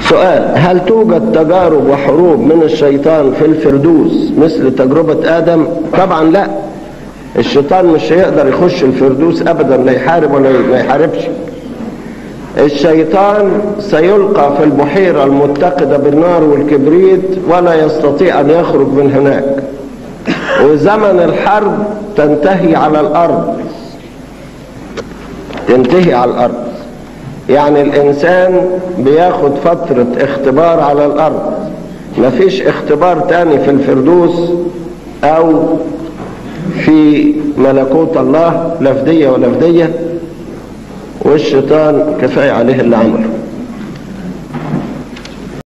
سؤال هل توجد تجارب وحروب من الشيطان في الفردوس مثل تجربة آدم طبعا لا الشيطان مش هيقدر يخش الفردوس أبدا لا يحارب ولا ما يحاربش الشيطان سيلقى في البحيرة المتقدة بالنار والكبريت ولا يستطيع أن يخرج من هناك وزمن الحرب تنتهي على الأرض تنتهي على الأرض يعني الإنسان بياخد فترة اختبار على الأرض مفيش اختبار تاني في الفردوس أو في ملكوت الله لا فدية ولا فدية والشيطان كفاية عليه اللي عمله